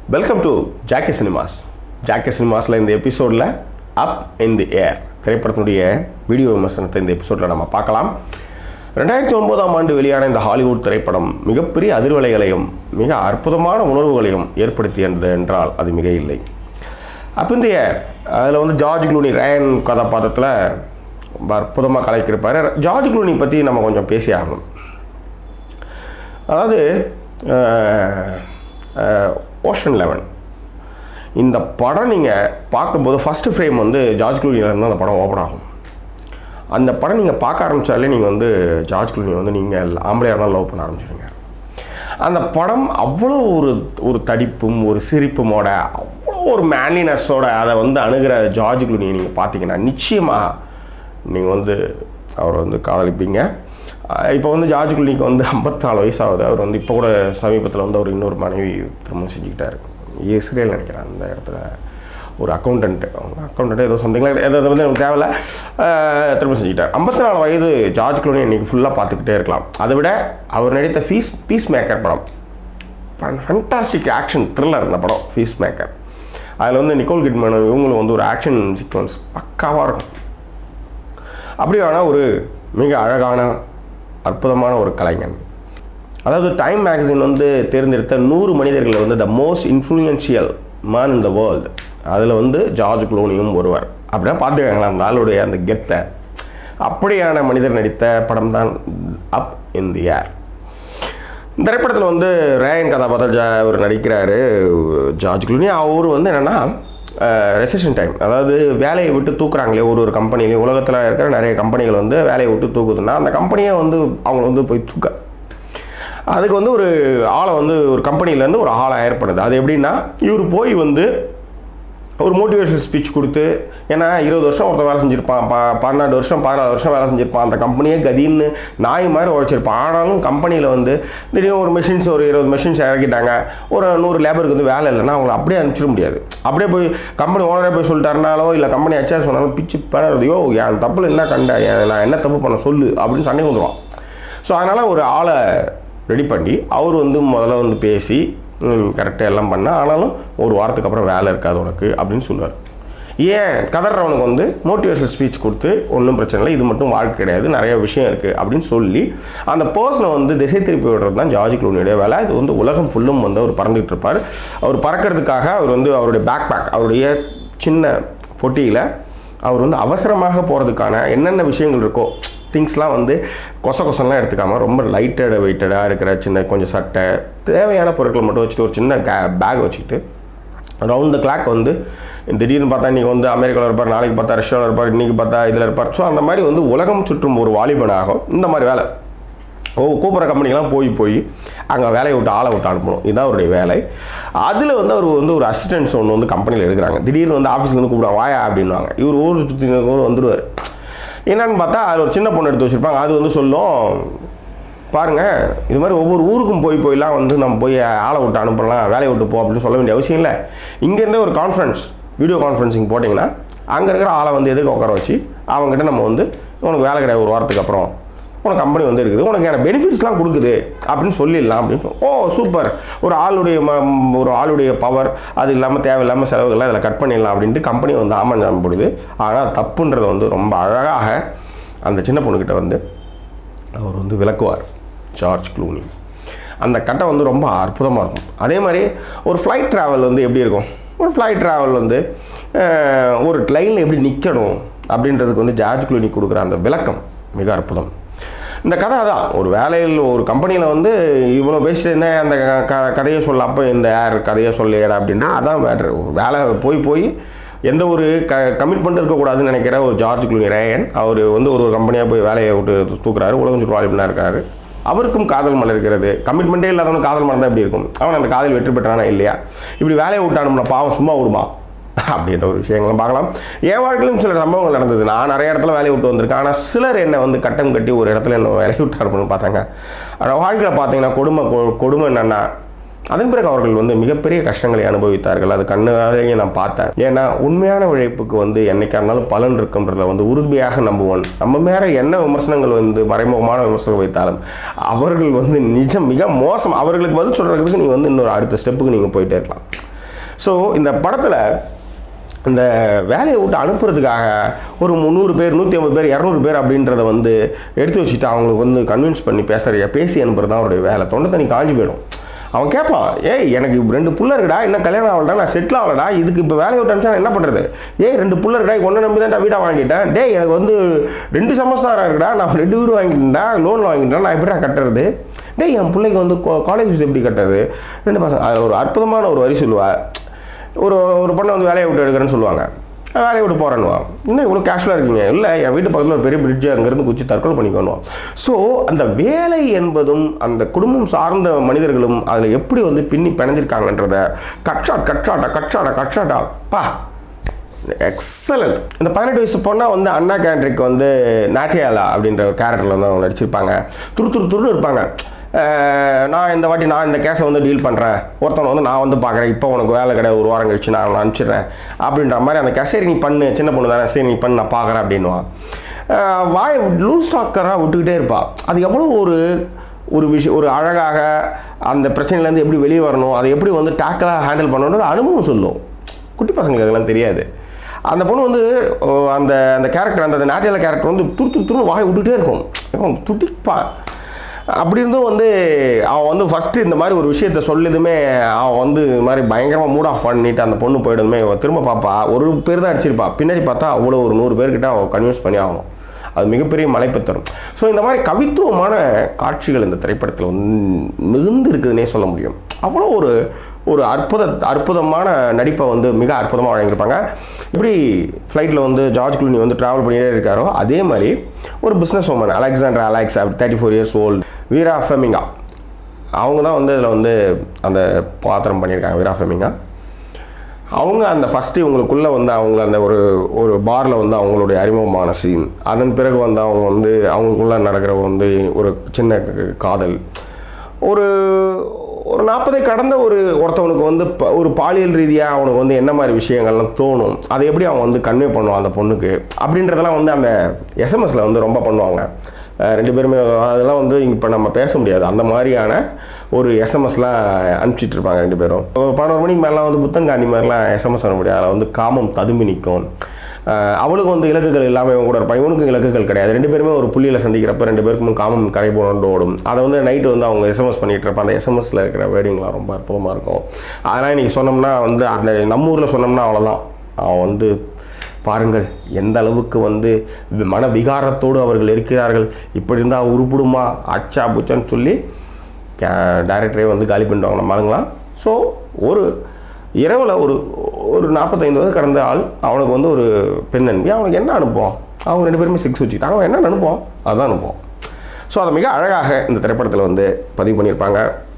Welcome to Jackie Cinemas Jackie சினிமாஸில் இந்த எபிசோடில் அப் இன் தி ஏர் திரைப்படத்தினுடைய வீடியோ விமர்சனத்தை இந்த எபிசோடில் நம்ம பார்க்கலாம் ரெண்டாயிரத்தி ஒன்பதாம் ஆண்டு வெளியான இந்த ஹாலிவுட் திரைப்படம் மிகப்பெரிய அதிர்வலைகளையும் மிக அற்புதமான உணர்வுகளையும் ஏற்படுத்தியது என்றால் அது மிக இல்லை அப் இன் தி ஏர் அதில் வந்து ஜார்ஜ் க்ளூனி ரயன் கதாபாத்திரத்தில் ரொம்ப அற்புதமாக கலைக்கிருப்பார் ஜார்ஜ் க்ளூனி பற்றி நம்ம கொஞ்சம் பேசி ஆகணும் அதாவது ஓஷன் லெவன் இந்த படம் நீங்கள் பார்க்கும்போது ஃபஸ்ட்டு ஃப்ரேம் வந்து ஜார்ஜ் க்ளூனிலேருந்து அந்த படம் ஓப்பன் ஆகும் அந்த படம் நீங்கள் பார்க்க ஆரம்பித்தாலே நீங்கள் வந்து ஜார்ஜ் க்ளூனி வந்து நீங்கள் ஆம்பளையாக இருந்தால் லவ் பண்ண ஆரம்பிச்சிடுங்க அந்த படம் அவ்வளோ ஒரு ஒரு தடிப்பும் ஒரு சிரிப்புமோட அவ்வளோ ஒரு மேன்லினஸோட அதை வந்து அணுகிற ஜார்ஜ் க்ளூனியை நீங்கள் பார்த்தீங்கன்னா நிச்சயமாக நீங்கள் வந்து அவரை வந்து காதலிப்பீங்க இப்போ வந்து ஜார்ஜ் குலினிக்கு வந்து ஐம்பத்தி நாலு வயசாகுது அவர் வந்து இப்போ கூட சமீபத்தில் வந்து அவர் இன்னொரு மனைவி திருமணம் செஞ்சுக்கிட்டாரு இஸ்ரேல் நினைக்கிறேன் அந்த இடத்துல ஒரு அக்கௌண்டன்ட் அவங்க அக்கௌண்டன்ட் ஏதோ சம்திங்லாம் எது வந்து எனக்கு தேவையில்ல திருமணம் செஞ்சுக்கிட்டார் ஐம்பத்தி நாலு வயது ஜார்ஜ் குலோனி இன்றைக்கி ஃபுல்லாக பார்த்துக்கிட்டே இருக்கலாம் அதை விட அவர் நடித்த ஃபீஸ் பீஸ் மேக்கர் படம் ஃபண்டாஸ்டிக் ஆக்ஷன் த்ரில்லர் இந்த படம் ஃபீஸ் மேக்கர் அதில் வந்து நிக்கோல் கிட்மேன் இவங்களும் வந்து ஒரு ஆக்ஷன் சீக்வன்ஸ் பக்காவாக இருக்கும் அப்படியான ஒரு மிக அழகான அற்புதமான ஒரு கலைஞன் அதாவது டைம் மேகசின் வந்து தேர்ந்தெடுத்த நூறு மனிதர்கள் வந்து the most influential man in the world அதில் வந்து ஜார்ஜ் குளோனியும் ஒருவர் அப்படின்னா பார்த்துக்கங்களா அந்த ஆளுடைய அந்த கெத்தை அப்படியான மனிதர் நடித்த படம் தான் அப் இன் தி ஏர் இந்த திரைப்படத்தில் வந்து ரேயன் கதாபாத்திரம் ஜா அவர் நடிக்கிறாரு ஜார்ஜ் குளூனி அவர் வந்து என்னென்னா ரெசெஷன் டைம் அதாவது வேலையை விட்டு தூக்குறாங்களே ஒரு ஒரு கம்பெனிலையும் உலகத்தில் இருக்கிற நிறைய கம்பெனிகள் வந்து வேலையை விட்டு தூக்குதுன்னா அந்த கம்பெனியை வந்து அவங்க வந்து போய் தூக்க அதுக்கு வந்து ஒரு ஆளை வந்து ஒரு கம்பெனிலேருந்து ஒரு ஆளை ஹயர் பண்ணுது அது எப்படின்னா இவர் போய் வந்து ஒரு மோட்டிவேஷனல் ஸ்பீச் கொடுத்து ஏன்னா இருபது வருஷம் ஒருத்தன் வேலை செஞ்சுருப்பான் ப பன்னெண்டு வருஷம் பதினாலு வருஷம் வேலை செஞ்சுருப்பான் அந்த கம்பெனியே கதின்னு நாய் மாதிரி உழைச்சிருப்பான் ஆனாலும் கம்பெனியில் வந்து திடீர்னு ஒரு மிஷின்ஸ் ஒரு இருபது மிஷின்ஸ் இறக்கிட்டாங்க ஒரு நூறு லேபருக்கு வந்து வேலை இல்லைன்னா அவங்கள அப்படியே அனுப்பிச்சிட முடியாது அப்படியே போய் கம்பெனி ஓனரே போய் சொல்லிட்டாருனாலோ இல்லை கம்பெனி ஹெச்ஆர் சொன்னாலும் பிச்சு பேரது யோ என் தப்பில் என்ன கண்ட நான் என்ன தப்பு பண்ண சொல்லு அப்படின்னு சண்டை வந்துடுவான் ஸோ அதனால் ஒரு ஆளை ரெடி பண்ணி அவர் வந்து முதல்ல வந்து பேசி கரெக்டாக எல்லாம் பண்ண ஆனாலும் ஒரு வாரத்துக்கு அப்புறம் வேலை இருக்காது உனக்கு அப்படின்னு சொல்லுவார் ஏன் கதறவனுக்கு வந்து மோட்டிவேஷனல் ஸ்பீச் கொடுத்து ஒன்றும் பிரச்சனை இல்லை இது மட்டும் வாழ்க்கை கிடையாது நிறைய விஷயம் இருக்குது அப்படின்னு சொல்லி அந்த பர்சனை வந்து திசை திருப்பி விடுறது தான் ஜார்ஜ் க்ளூனியுடைய வேலை இது வந்து உலகம் ஃபுல்லும் வந்து அவர் பறந்துகிட்டு இருப்பார் அவர் பறக்கிறதுக்காக அவர் வந்து அவருடைய பேக் பேக் அவருடைய சின்ன பொட்டியில் அவர் வந்து அவசரமாக போகிறதுக்கான என்னென்ன விஷயங்கள் இருக்கோ திங்ஸ்லாம் வந்து கொச கொசம்லாம் எடுத்துக்காமல் ரொம்ப லைட்டட் வெயிட்டடாக இருக்கிற சின்ன கொஞ்சம் சட்டை தேவையான பொருட்கள் மட்டும் வச்சுட்டு ஒரு சின்ன கே பேக் வச்சுக்கிட்டு ரவுண்ட் த கிளாக் வந்து திடீர்னு பார்த்தா இன்றைக்கி வந்து அமெரிக்காவில் இருப்பார் நாளைக்கு பார்த்தா ரஷ்யாவில் இருப்பார் இன்றைக்கி பார்த்தா இதில் இருப்பார் ஸோ அந்த மாதிரி வந்து உலகம் சுற்றும் ஒரு வாலிபனாகும் இந்த மாதிரி வேலை ஓ கூப்பிட்ற கம்பெனிலாம் போய் போய் அங்கே வேலையை விட்டு ஆளை விட்டு அனுப்பணும் இதுதான் அவருடைய வேலை அதில் வந்து அவர் வந்து ஒரு அசிஸ்டன்ஸ் ஒன்று வந்து கம்பெனியில் எடுக்கிறாங்க திடீர்னு வந்து ஆஃபீஸ்லேருந்து கூப்பிடுவாங்க வாயா அப்படின்வாங்க இவர் ஊர் சுற்றி ஊர் வந்துடுவார் என்னன்னு பார்த்தா அதில் ஒரு சின்ன பொண்ணு எடுத்து வச்சுருப்பாங்க அது வந்து சொல்லும் பாருங்கள் இது மாதிரி ஒவ்வொரு ஊருக்கும் போய் போயெல்லாம் வந்து நம்ம போய் ஆளை விட்டு அனுப்பலாம் வேலையை விட்டு போ அப்படின்னு சொல்ல வேண்டிய அவசியம் இல்லை இங்கேருந்தே ஒரு கான்ஃபரன்ஸ் வீடியோ கான்ஃபரன்சிங் போட்டிங்கன்னா அங்கே இருக்கிற ஆளை வந்து எதிர்க்க உட்கார வச்சு அவங்ககிட்ட நம்ம வந்து உனக்கு வேலை கிடையாது ஒரு வாரத்துக்கு அப்புறம் உனக்கு கம்பெனி வந்து இருக்குது உனக்கு என்ன பெனிஃபிட்ஸ்லாம் கொடுக்குது அப்படின்னு சொல்லிடலாம் அப்படின்னு சொல்லி ஓ சூப்பர் ஒரு ஆளுடைய ம ஒரு ஆளுடைய பவர் அது இல்லாமல் தேவையில்லாமல் செலவுகள்லாம் இதில் கட் பண்ணிடலாம் அப்படின்ட்டு கம்பெனி வந்து ஆமாஞ்சாம போடுது ஆனால் தப்புன்றதை வந்து ரொம்ப அழகாக அந்த சின்ன பொண்ணுக்கிட்ட வந்து அவர் வந்து விளக்குவார் ஜார்ஜ் க்ளூனி அந்த கட்டம் வந்து ரொம்ப அற்புதமாக இருக்கும் அதே மாதிரி ஒரு ஃப்ளைட் ட்ராவல் வந்து எப்படி இருக்கும் ஒரு ஃப்ளைட் ட்ராவல் வந்து ஒரு லைனில் எப்படி நிற்கணும் அப்படின்றதுக்கு வந்து ஜார்ஜ் க்ளூனி கொடுக்குற அந்த விளக்கம் மிக அற்புதம் இந்த கதை அதான் ஒரு வேலையில் ஒரு கம்பெனியில் வந்து இவ்வளோ பேசிட்டு என்ன அந்த க கதையை சொல்ல அப்போ இந்த யார் கதையை சொல்லியடா அப்படின்னா அதான் மேட்ரு ஒரு வேலை போய் போய் எந்த ஒரு க கமிட்மெண்ட் இருக்கக்கூடாதுன்னு நினைக்கிற ஒரு ஜார்ஜ் குளூனி ரேயன் அவர் வந்து ஒரு ஒரு கம்பெனியாக போய் வேலையை விட்டு தூக்குறாரு உலகம் சுற்று வாலிபனாக இருக்காரு அவருக்கும் காதல் மலர்கிறது கமிட்மெண்ட்டே இல்லாதவனுக்கு காதல் மலர்ந்தா எப்படி இருக்கும் அவன் அந்த காதல் வெற்றி பெற்றானா இல்லையா இப்படி வேலையை விட்டானும்னா பாவம் சும்மா விடுமா அப்படின்ற ஒரு விஷயங்களும் பார்க்கலாம் என் வாழ்க்கையிலும் சில சம்பவங்கள் நடந்தது நான் நிறைய இடத்துல வேலையை விட்டு வந்திருக்கேன் ஆனால் சிலர் என்னை வந்து கட்டம் கட்டி ஒரு இடத்துல என்ன வேலையை விட்டு அனுப்பணும்னு பார்த்தாங்க ஆனால் வாழ்க்கையில் பார்த்தீங்கன்னா கொடுமை கொடுமை என்னென்னா அதன் பிறகு அவர்கள் வந்து மிகப்பெரிய கஷ்டங்களை அனுபவித்தார்கள் அது கண்ணாலேயே நான் பார்த்தேன் ஏன்னா உண்மையான உழைப்புக்கு வந்து என்னைக்கா இருந்தாலும் பலன் இருக்குன்றத வந்து உறுதியாக நம்புவோம் நம்ம மேலே என்ன விமர்சனங்கள் வந்து மறைமுகமான விமர்சனம் வைத்தாலும் அவர்கள் வந்து நிஜம் மிக மோசம் அவர்களுக்கு பதில் சொல்கிறதுக்கு நீங்கள் வந்து இன்னொரு அடுத்த ஸ்டெப்புக்கு நீங்கள் போயிட்டே இருக்கலாம் ஸோ இந்த படத்தில் இந்த வேலையை விட்டு அனுப்புறதுக்காக ஒரு முந்நூறு பேர் நூற்றி ஐம்பது பேர் இரநூறு பேர் அப்படின்றத வந்து எடுத்து வச்சுட்டு அவங்களுக்கு வந்து கன்வின்ஸ் பண்ணி பேசுகிற பேசி அனுப்புறது தான் அவருடைய வேலை தொண்டை தண்ணி காஞ்சி போயிடும் அவன் கேட்பான் ஏய் எனக்கு ரெண்டு புள்ள இருக்குடா இன்னும் கல்யாணம் ஆகலடா நான் செட்டில் ஆகலடா இதுக்கு இப்போ வேலையை விட்டு அனுப்பிச்சா நான் என்ன பண்ணுறது ஏய் ரெண்டு புள்ள இருக்கடா ஒன்றை நம்பி தான் வீடை வாங்கிட்டேன் டேய் எனக்கு வந்து ரெண்டு சமஸ்தாரம் இருக்குடா நான் ரெண்டு வீடு வாங்கிட்டேன்டா லோன் வாங்கிட்டேன் நான் எப்படிடா கட்டுறது டேய் என் பிள்ளைக்கு வந்து காலேஜ் ஃபீஸ் எப்படி கட்டுறது ரெண்டு பசங்க அதில் ஒரு அற்புதமான ஒரு வரி சொல்லுவா ஒரு ஒரு பொண்ணை வந்து வேலையை விட்டு எடுக்கிறேன்னு சொல்லுவாங்க "நான் வேலையை விட்டு போகிறேன்னுவா இன்னும் இவ்வளோ கேஷுவலாக இருக்கீங்க இல்லை என் வீட்டு பக்கத்தில் ஒரு பெரிய பிரிட்ஜ் அங்கேருந்து குச்சி தற்கொலை பண்ணிக்கணும் ஸோ அந்த வேலை என்பதும் அந்த குடும்பம் சார்ந்த மனிதர்களும் அதில் எப்படி வந்து பின்னி பிணைஞ்சிருக்காங்கன்றத கட்சாட் கட்சாட்டா கட்சாட்டா கட்சாட்டா பா எக்ஸலண்ட் இந்த பதினெட்டு வயசு பொண்ணாக வந்து அண்ணா கேண்ட்ரிக் வந்து நாட்டியாலா அப்படின்ற ஒரு கேரக்டரில் வந்து அவங்க நடிச்சிருப்பாங்க துரு துரு துருன்னு இருப்பாங்க அஹ் நான் இந்த வாட்டி நான் இந்த கேஸை வந்து டீல் பண்ணுறேன் ஒருத்தவனை வந்து நான் வந்து பார்க்குறேன் இப்போ உனக்கு வேலை கிடையாது ஒரு வாரம் கழிச்சு நான் அவனை அனுப்பிச்சிடுறேன் அப்படின்ற மாதிரி அந்த கேஸ் சரி நீ பண்ணு சின்ன பொண்ணு தானே சரி நீ பண்ணு நான் பார்க்குறேன் அப்படின்னுவான் அஹ் வாய் லூஸ் டாக்கராக விட்டுக்கிட்டே இருப்பாள் அது எவ்வளோ ஒரு ஒரு விஷயம் ஒரு அழகாக அந்த பிரச்சனையிலேருந்து எப்படி வெளியே வரணும் அதை எப்படி வந்து டேக்கலாக ஹேண்டில் பண்ணணுன்ற அனுபவம் சொல்லும் குட்டி பசங்களுக்கு அதெல்லாம் தெரியாது அந்த பொண்ணு வந்து ஓ, அந்த அந்த கேரக்டர் அந்த நாட்டியால கேரக்டர் வந்து துரு துரு துருன்னு வாய் விட்டுட்டே இருக்கும் அவன் துடிப்பா அப்படி இருந்தும் வந்து அவன் வந்து ஃபஸ்ட்டு இந்த மாதிரி ஒரு விஷயத்த சொல்லுதுமே அவன் வந்து இது மாதிரி பயங்கரமாக மூட் ஆஃப் பண்ணிட்டு அந்த பொண்ணு போயிடுதுமே இவன் திரும்ப பார்ப்பா ஒரு பேர் தான் அடிச்சிருப்பா பின்னாடி பார்த்தா அவ்வளோ ஒரு நூறு பேர்கிட்ட அவன் கன்வின்ஸ் பண்ணி ஆகணும் அது மிகப்பெரிய மலைப்பு தரும் ஸோ இந்த மாதிரி கவித்துவமான காட்சிகள் இந்த திரைப்படத்தில் வந்து மிகுந்து இருக்குதுன்னே சொல்ல முடியும் அவ்வளோ ஒரு ஒரு அற்புத அற்புதமான நடிப்பை வந்து மிக அற்புதமாக வழங்கியிருப்பாங்க இப்படி ஃப்ளைட்டில் வந்து ஜார்ஜ் குளூனி வந்து ட்ராவல் பண்ணிகிட்டே இருக்காரோ அதே மாதிரி ஒரு business woman Alexander Alex thirty four years old Vera Farmiga அவங்க தான் வந்து இதில் வந்து அந்த பாத்திரம் பண்ணியிருக்காங்க வீரா ஃபெமிங்கா அவங்க அந்த ஃபஸ்ட்டு இவங்களுக்குள்ளே வந்து அவங்கள அந்த ஒரு ஒரு பாரில் வந்து அவங்களுடைய அறிமுகமான சீன் அதன் பிறகு வந்து அவங்க வந்து அவங்களுக்குள்ளே நடக்கிற வந்து ஒரு சின்ன க- காதல் ஒரு ஒரு நாற்பதை கடந்த ஒரு ஒருத்தவனுக்கு வந்து ப- ஒரு பாலியல் ரீதியாக அவனுக்கு வந்து என்ன மாதிரி விஷயங்கள்லாம் தோணும் அதை எப்படி அவன் வந்து கன்வே பண்ணுவான் அந்த பொண்ணுக்கு அப்படின்றதெல்லாம் வந்து அந்த எஸ்எம்எஸில் வந்து ரொம்ப பண்ணுவாங்க அஹ் ரெண்டு பேருமே அதெல்லாம் வந்து இப்போ நம்ம பேச முடியாது அந்த மாதிரியான ஒரு எஸ்எம்எஸ்லாம் அனுப்பிச்சிட்டு இருப்பாங்க ரெண்டு பேரும் ஒரு பதினோரு மணிக்கு மேலாம் வந்து புத்தங்காண்டி மாதிரிலாம் எஸ்எம்எஸ் அனுப்ப முடியாது அதில் வந்து காமம் ததும்பி நிற்கும் அஹ் அவளுக்கு வந்து இலக்குகள் இல்லாமல் இவன் கூட இருப்பான் இவனுக்கும் இலக்குகள் கிடையாது ரெண்டு பேருமே ஒரு புள்ளியில் சந்திக்கிறப்ப ரெண்டு பேருக்கும் காமம் கரை போனோண்டு ஓடும் அதை வந்து நைட்டு வந்து அவங்க எஸ்எம்எஸ் பண்ணிட்டு இருப்பான் அந்த எஸ்எம்எஸ்ல இருக்கிற வேர்டிங்லாம் ரொம்ப அற்புதமாக இருக்கும் அதெல்லாம் இன்றைக்கி சொன்னோம்னா வந்து அந்த நம்ம ஊரில் சொன்னோம்னா அவ்வளோதான் அவன் வந்து பாருங்கள் எந்த அளவுக்கு வந்து மன விகாரத்தோடு அவர்கள் இருக்கிறார்கள் இப்படி இருந்தால் உருப்பிடுமா அச்சா புச்சான்னு சொல்லி டைரக்டரே வந்து காலி பண்ணிடுவாங்க நம்ம ஆளுங்களாம் ஸோ ஒரு இரவில் ஒரு ஒரு நாற்பத்தைந்து வயது கடந்த ஆள் அவனுக்கு வந்து ஒரு பெண் நண்பி அவனுக்கு என்ன அனுப்புவான் அவங்க ரெண்டு பேருமே சிக்ஸ் வச்சுக்கிட்டாங்க அவன் என்ன அனுப்புவான் அதான் அனுப்புவான் ஸோ அதை மிக அழகாக இந்த திரைப்படத்தில் வந்து பதிவு பண்ணியிருப்பாங்க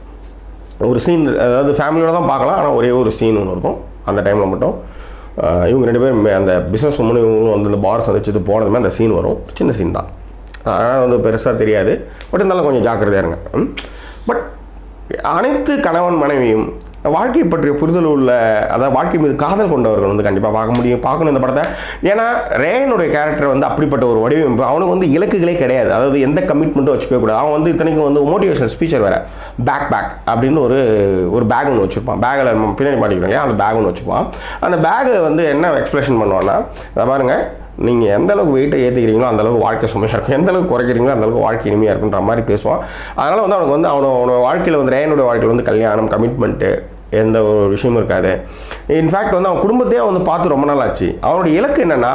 ஒரு சீன் அதாவது ஃபேமிலியோட தான் பார்க்கலாம் ஆனால் ஒரே ஒரு சீன் ஒன்று இருக்கும் அந்த டைமில் மட்டும் ஆஹ் இவங்க ரெண்டு பேரும் மே- அந்த பிஸ்னஸ் உமனும் இவங்களும் வந்து இந்த பார் சந்திச்சது போனதுமே அந்த சீன் வரும் சின்ன சீன் தான் ஆனால் வந்து பெருசாக தெரியாது பட் இருந்தாலும் கொஞ்சம் ஜாக்கிரதையாக இருங்க பட் அனைத்து கணவன் மனைவியும் வாழ்க்கை பற்றிய புரிதல் உள்ள அதாவது வாழ்க்கை மீது காதல் கொண்டவர்கள் வந்து கண்டிப்பாக பார்க்க முடியும் பார்க்கணும் இந்த படத்தை ஏன்னா ரேயனுடைய கேரக்டர் வந்து அப்படிப்பட்ட ஒரு வடிவமைப்பு அவனுக்கு வந்து இலக்குகளே கிடையாது அதாவது எந்த கமிட்மெண்ட்டும் வச்சுக்கவே கூடாது அவன் வந்து இத்தனைக்கும் வந்து மோட்டிவேஷனல் ஸ்பீச்சர் வேறு பேக் பேக் அப்படின்னு ஒரு ஒரு பேக் ஒன்று வச்சுருப்பான் பேக்கில் நம்ம பின்னாடி மாட்டிக்கிறோம் இல்லையா அந்த பேக் ஒன்று வச்சுப்பான் அந்த பேக்கை வந்து என்ன எக்ஸ்பிளேஷன் பண்ணுவான்னா இதை பாருங்க நீங்கள் எந்த அளவுக்கு வெயிட்டை ஏற்றிக்கிறீங்களோ அந்த அளவுக்கு வாழ்க்கை சுமையாக இருக்கும் எந்த அளவுக்கு குறைக்கிறீங்களோ அந்த அளவுக்கு வாழ்க்கை இனிமையாக இருக்குன்ற மாதிரி பேசுவான் அதனால் வந்து அவனுக்கு வந்து அவனோட அவனோட வாழ்க்கையில் வந்து ரேயனுடைய வாழ்க்கையில் வந்து கல்யாணம் கமிட்மெண்ட்டு எந்த ஒரு விஷயமும் இருக்காது இன்ஃபேக்ட் வந்து அவன் குடும்பத்தையே வந்து பார்த்து ரொம்ப நாள் ஆச்சு அவனுடைய இலக்கு என்னென்னா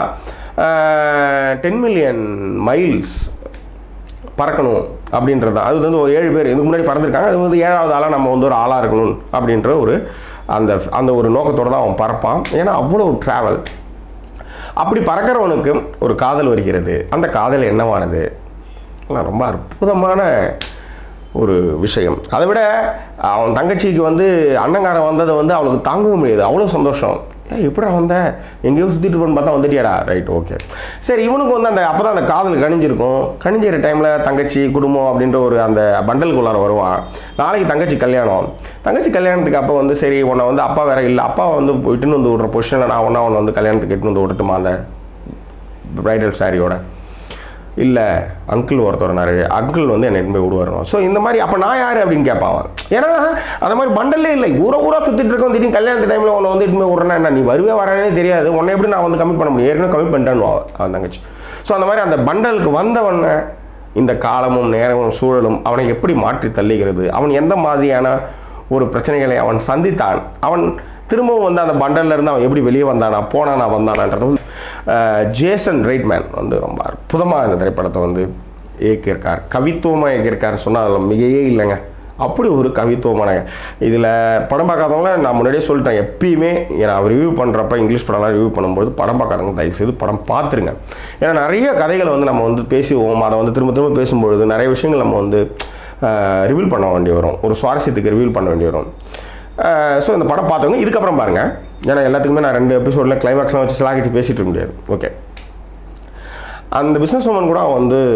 டென் மில்லியன் மைல்ஸ் பறக்கணும் அப்படின்றது தான் அது வந்து ஒரு ஏழு பேர் இதுக்கு முன்னாடி பறந்துருக்காங்க அது வந்து ஏழாவது ஆளாக நம்ம வந்து ஒரு ஆளாக இருக்கணும் அப்படின்ற ஒரு அந்த அந்த ஒரு நோக்கத்தோடு தான் அவன் பறப்பான் ஏன்னா அவ்வளோ ட்ராவல் அப்படி பறக்கிறவனுக்கு ஒரு காதல் வருகிறது அந்த காதல் என்னவானது எல்லாம் ரொம்ப அற்புதமான ஒரு விஷயம் அதை விட அவன் தங்கச்சிக்கு வந்து அண்ணங்காரன் வந்ததை வந்து அவளுக்கு தாங்கவே முடியாது அவ்வளோ சந்தோஷம் ஏய் எப்படா வந்த எங்கேயோ சுற்றிட்டு போன்னு பார்த்தா வந்துட்டியாடா ரைட் ஓகே சரி இவனுக்கு வந்து அந்த அப்போ தான் அந்த காதல் கணிஞ்சிருக்கும் கணிஞ்சிற டைமில் தங்கச்சி குடும்பம் அப்படின்ற ஒரு அந்த பண்டலுக்குள்ளார வருவான் நாளைக்கு தங்கச்சி கல்யாணம் தங்கச்சி கல்யாணத்துக்கு அப்போ வந்து சரி உன்னை வந்து அப்பா வேற இல்லை அப்பா வந்து இட்டுன்னு வந்து விட்ற பொசிஷனில் நான் ஒன்றா உன்னை வந்து கல்யாணத்துக்கு இட்டுன்னு வந்து விட்டுட்டுமா அந்த பிரைடல் சாரியோட இல்லை அங்கிள் ஒருத்தர் நிறைய அங்கிள் வந்து என்னை போய் விடுவாருமா ஸோ இந்த மாதிரி அப்போ நான் யார் அப்படின்னு கேட்பான் அவன். ஏன்னா அந்த மாதிரி பண்டல்லே இல்லை ஊரா ஊரா சுற்றிட்டு இருக்கோம் திடீர்னு கல்யாணத்து டைமில் உன்னை வந்து இட்டுமே விட்றேன்னா என்ன நீ வருவே வரானே தெரியாது உன்னை எப்படி நான் வந்து கமிட் பண்ண முடியும் ஏற்கனவே கமிட் பண்ணிட்டேன்னு அவன் தங்கச்சி ஸோ அந்த மாதிரி அந்த பண்டலுக்கு வந்தவன இந்த காலமும் நேரமும் சூழலும் அவனை எப்படி மாற்றி தள்ளுகிறது அவன் எந்த மாதிரியான ஒரு பிரச்சனைகளை அவன் சந்தித்தான் அவன் திரும்பவும் வந்து அந்த பண்டல்ல இருந்து அவன் எப்படி வெளியே வந்தானா போனானா வந்தானான்றது வந்து, அஹ், ஜேசன் ரெய்ட்மேன் வந்து ரொம்ப அற்புதமாக இந்த திரைப்படத்தை வந்து இயக்கியிருக்கார் கவித்துவமாக இயக்கியிருக்காருன்னு சொன்னால் அதில் மிகையே இல்லைங்க அப்படி ஒரு கவித்துவமான இதில் படம் பார்க்காதவங்கள நான் முன்னாடியே சொல்லிட்டேன் எப்பயுமே நான் ரிவ்யூ பண்ணுறப்ப இங்கிலீஷ் படம்லாம் ரிவ்யூ பண்ணும்போது படம் பார்க்காதவங்க தயவுசெய்து படம் பார்த்துருங்க ஏன்னா நிறைய கதைகளை வந்து நம்ம வந்து பேசுவோம் அதை வந்து திரும்ப திரும்ப பேசும்பொழுது நிறைய விஷயங்கள் நம்ம வந்து ரிவீல் பண்ண வேண்டி வரும் ஒரு சுவாரஸ்யத்துக்கு ரிவீல் பண்ண வேண்டி வரும் ஸோ இந்த படம் பார்த்தவங்க இதுக்கப்புறம் பாருங்கள் ஏன்னா எல்லாத்துக்குமே நான் ரெண்டு எபிசோடில் கிளைமேக்ஸ்லாம் வச்சு சிலாகிச்சு பேசிகிட்டு இருக்க முடியாது ஓகே அந்த பிஸ்னஸ் உமன் கூட அவன் வந்து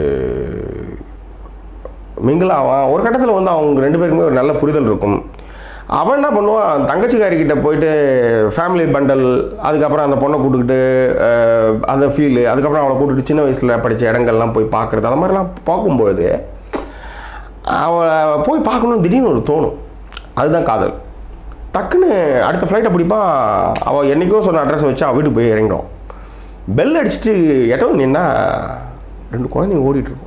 மிங்கிள் ஆவான் ஒரு கட்டத்தில் வந்து அவங்க ரெண்டு பேருக்குமே ஒரு நல்ல புரிதல் இருக்கும் அவன் என்ன பண்ணுவான் தங்கச்சிக்காரிக்கிட்ட போயிட்டு ஃபேமிலி பண்டல் அதுக்கப்புறம் அந்த பொண்ணை கூட்டுக்கிட்டு அஹ், அந்த ஃபீலு அதுக்கப்புறம் அவளை கூட்டிட்டு சின்ன வயசில் படித்த இடங்கள்லாம் போய் பார்க்குறது அந்த மாதிரிலாம் பார்க்கும்பொழுது அவளை போய் பார்க்கணும்னு திடீர்னு ஒரு தோணும் அதுதான் காதல் டக்குன்னு அடுத்த ஃப்ளைட்டை பிடிப்பா அவள் என்றைக்கோ சொன்ன அட்ரஸை வச்சு அவள் வீட்டுக்கு போய் இறங்கிடும் பெல் அடிச்சுட்டு எட்டவும் நின்னா ரெண்டு குழந்தைங்க ஓடிட்டுருக்கும்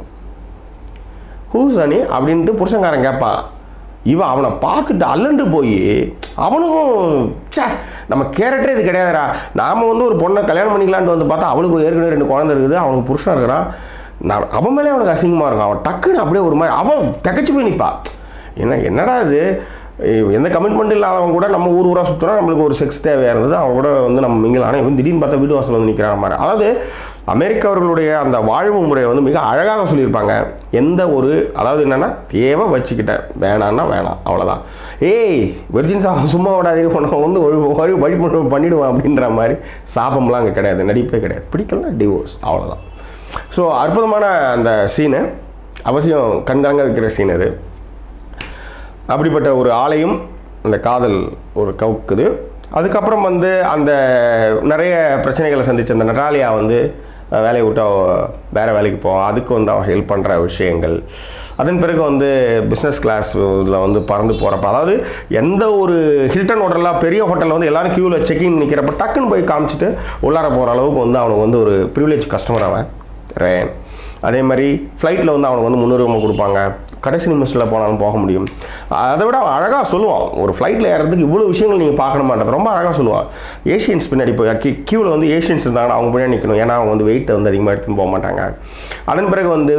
ஹூஸ் அனி அப்படின்ட்டு புருஷங்காரன் கேட்பான் இவன் அவனை பார்த்துட்டு அல்லண்டு போய் அவனுக்கும் ச்சே நம்ம கேரக்டரே இது கிடையாதுடா நாம் வந்து ஒரு பொண்ணை கல்யாணம் பண்ணிக்கலான்ட்டு வந்து பார்த்தா அவளுக்கு ஏற்கனவே ரெண்டு குழந்தை இருக்குது அவனுக்கு புருஷன் இருக்கிறான் நான் அவன் மேலே அவனுக்கு அசிங்கமாக இருக்கும் அவன் டக்குன்னு அப்படியே ஒரு மாதிரி அவன் தகச்சு போய் நிற்பா என்ன என்னடா இது இவ் எந்த கமிட்மெண்ட் இல்லாதவன் கூட நம்ம ஊர் ஊராக சுற்றுனா நம்மளுக்கு ஒரு செக்ஸ் தேவையாக இருந்தது அவன் கூட வந்து நம்ம மிங்கில் ஆனால் இவன் திடீர்னு பார்த்தா வீடு வாசல் வந்து நிற்கிறான் மாதிரி அதாவது அமெரிக்கவர்களுடைய அந்த வாழ்வு முறையை வந்து மிக அழகாக சொல்லியிருப்பாங்க எந்த ஒரு அதாவது என்னென்னா தேவை வச்சுக்கிட்டேன் வேணான்னா வேணாம் அவ்வளோதான் ஏய் வெர்ஜின்ஸ் அவன் சும்மா விடாதீங்க உனக்கு வந்து ஒரு வழி வழி பண்ணி- பண்ணிடுவான் அப்படின்ற மாதிரி சாபம்லாம் அங்கே கிடையாது நடிப்பே கிடையாது பிடிக்கலனா டிவோர்ஸ் அவ்வளோதான் ஸோ அற்புதமான அந்த சீனு அவசியம் கண்கலங்க வைக்கிற சீன் அது அப்படிப்பட்ட ஒரு ஆலையும் அந்த காதல் ஒரு கவுக்குது அதுக்கப்புறம் வந்து அந்த நிறைய பிரச்சனைகளை சந்திச்ச அந்த நட்டாலியா வந்து அஹ், வேலையை விட்டு அவ வேறு வேலைக்கு போவா அதுக்கு வந்து அவன் ஹெல்ப் பண்ணுற விஷயங்கள் அதன் பிறகு வந்து பிஸ்னஸ் கிளாஸ் இதில் வந்து பறந்து போகிறப்ப அதாவது எந்த ஒரு ஹில்டன் ஹோட்டலாக பெரிய ஹோட்டலில் வந்து எல்லாரும் க்யூவில் செக்இன் நிற்கிறப்ப டக்குன்னு போய் காமிச்சிட்டு உள்ளார போகிற அளவுக்கு வந்து அவனுக்கு வந்து ஒரு ப்ரிவிலேஜ் கஸ்டமர் அவன் ரேன் அதே மாதிரி ஃப்ளைட்டில் வந்து அவனுக்கு வந்து முன்னுரிமை கொடுப்பாங்க கடைசி நிமிஷத்தில் போனாலும் போக முடியும் அதை விட அவன் அழகாக சொல்லுவான் ஒரு ஃப்ளைட்டில் ஏறதுக்கு இவ்வளோ விஷயங்கள் நீங்கள் பார்க்கணுமான்றது ரொம்ப அழகாக சொல்லுவான் ஏஷியன்ஸ் பின்னாடி போய் கி கியூவில் வந்து ஏஷியன்ஸ் இருந்தாங்கன்னா அவங்க பின்னாடி நிற்கணும் ஏன்னா அவங்க வந்து வெயிட்டை வந்து அதிகமாக எடுத்துன்னு போக மாட்டாங்க அதன் பிறகு வந்து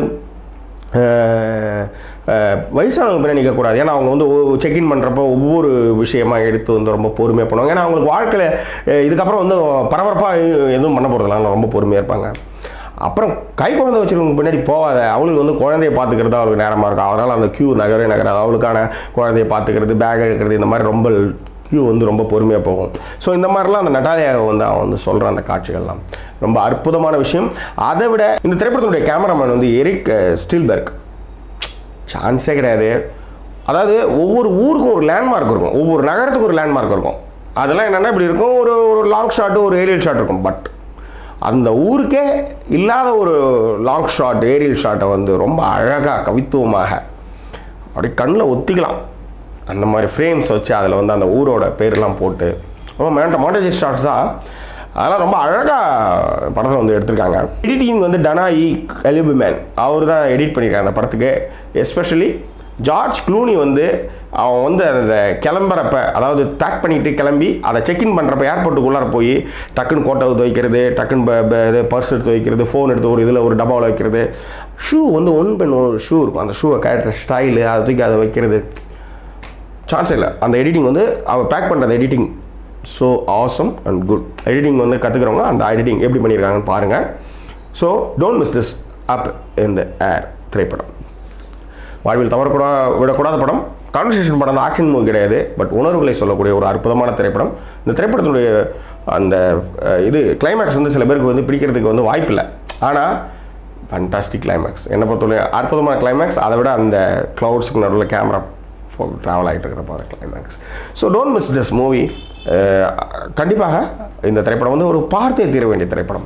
அஹ், அஹ், வயசானவங்க பின்னாடி நிற்கக்கூடாது ஏன்னா அவங்க வந்து செக்இன் பண்ணுறப்போ ஒவ்வொரு விஷயமா எடுத்து வந்து ரொம்ப பொறுமையாக பண்ணுவாங்க ஏன்னா அவங்களுக்கு வாழ்க்கையில் அஹ், இதுக்கப்புறம் வந்து பரபரப்பாக எதுவும் பண்ண போகிறதுலாம் ரொம்ப பொறுமையாக இருப்பாங்க அப்புறம் கை குழந்தை வச்சுருவங்க பின்னாடி போகாத அவளுக்கு வந்து குழந்தைய பார்த்துக்கிறது தான் அவளுக்கு நேரமாக இருக்கும் அதனால் அந்த க்யூ நகரவே நகராது அவளுக்கான குழந்தைய பார்த்துக்கிறது பேக் எடுக்கிறது இந்த மாதிரி ரொம்ப க்யூ வந்து ரொம்ப பொறுமையாக போகும் ஸோ இந்த மாதிரிலாம் அந்த நட்டாலியாவை வந்து அவன் வந்து சொல்கிற அந்த காட்சிகள்லாம் ரொம்ப அற்புதமான விஷயம் அதை விட இந்த திரைப்படத்தினுடைய கேமராமேன் வந்து எரிக் அஹ், ஸ்டீல்பர்க் சான்ஸே கிடையாது அதாவது ஒவ்வொரு ஊருக்கும் ஒரு லேண்ட்மார்க் இருக்கும் ஒவ்வொரு நகரத்துக்கு ஒரு லேண்ட்மார்க் இருக்கும் அதெல்லாம் என்னென்னா இப்படி இருக்கும் ஒரு ஒரு லாங் ஷாட்டு ஒரு ஏரியல் ஷாட் இருக்கும் பட் அந்த ஊருக்கே இல்லாத ஒரு லாங் ஷாட் ஏரியல் ஷாட்டை வந்து ரொம்ப அழகாக கவித்துவமாக அப்படி கண்ணில் ஒத்திக்கலாம் அந்த மாதிரி ஃப்ரேம்ஸ் வச்சு அதில் வந்து அந்த ஊரோட பேரெல்லாம் போட்டு ரொம்ப மேண்ட மாண்டேஜ் ஷாட்ஸ் தான் அதெல்லாம் ரொம்ப அழகாக படத்தில் வந்து எடுத்திருக்காங்க எடிட்டிங் வந்து டனாயி கலிபுமேன் அவர் தான் எடிட் பண்ணியிருக்காங்க அந்த படத்துக்கு எஸ்பெஷலி ஜார்ஜ் க்ளூனி வந்து அவன் வந்து அந்த கிளம்புறப்ப அதாவது பேக் பண்ணிட்டு கிளம்பி அதை செக்இன் பண்ணுறப்ப ஏர்போர்ட்டுக்குள்ளார போய் டக்குன்னு கோட்டை எடுத்து வைக்கிறது டக்குன்னு ப- ப- இது பர்ஸ் எடுத்து வைக்கிறது ஃபோன் எடுத்து ஒரு இதில் ஒரு டப்பாவில் வைக்கிறது ஷூ வந்து ஒன் பெண் ஒரு ஷூ இருக்கும் அந்த ஷூவை கேரக்டர் ஸ்டைலு அதை தூக்கி அதை வைக்கிறது சான்ஸ் இல்லை அந்த எடிட்டிங் வந்து அவள் பேக் பண்ணுறது editing so awesome and good editing வந்து கற்றுக்கிறவங்க அந்த எடிட்டிங் எப்படி பண்ணியிருக்காங்கன்னு பாருங்கள் so don't miss this up in the air திரைப்படம் வாழ்வில் தவறக்கூடா விடக்கூடாத படம் கான்வர்சேஷன் படம் ஆக்ஷன் மூவி கிடையாது பட் உணர்வுகளை சொல்லக்கூடிய ஒரு அற்புதமான திரைப்படம் இந்த திரைப்படத்தினுடைய அந்த அஹ், இது கிளைமேக்ஸ் வந்து சில பேருக்கு வந்து பிடிக்கிறதுக்கு வந்து வாய்ப்பில்லை ஆனால் ஃபண்டாஸ்டிக் கிளைமேக்ஸ் என்னை பொறுத்தவரை அற்புதமான கிளைமேக்ஸ் அதை விட அந்த க்ளவுட்ஸுக்கு நடுவில் கேமரா ட்ராவல் ஆகிட்டு இருக்கிற போகிற climax so don't miss this movie கண்டிப்பாக இந்த திரைப்படம் வந்து ஒரு பார்த்தே தீர வேண்டிய திரைப்படம்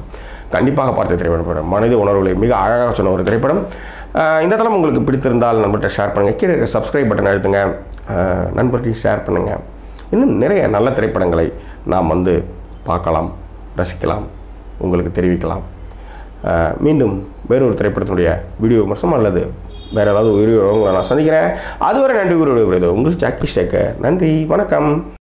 கண்டிப்பாக பார்த்த திரைப்படம் மனித உணர்வுகளை மிக அழகாக சொன்ன ஒரு திரைப்படம் அஹ் இந்த தளம் உங்களுக்கு பிடித்திருந்தால் நண்பர்கிட்ட ஷேர் பண்ணுங்கள் கீழே இருக்க சப்ஸ்கிரைப் பட்டன் அழுத்துங்க அஹ் நண்பர்கிட்டையும் ஷேர் பண்ணுங்கள் இன்னும் நிறைய நல்ல திரைப்படங்களை நாம் வந்து பார்க்கலாம் ரசிக்கலாம் உங்களுக்கு தெரிவிக்கலாம் அஹ் மீண்டும் வேறொரு திரைப்படத்தினுடைய வீடியோ விமர்சனம் அல்லது வேறு ஏதாவது ஒரு வீடியோ உங்களை நான் சந்திக்கிறேன் அதுவரை நன்றி கூறி விடுகிறது உங்கள் ஜாக்கி ஷேக்கர் நன்றி வணக்கம்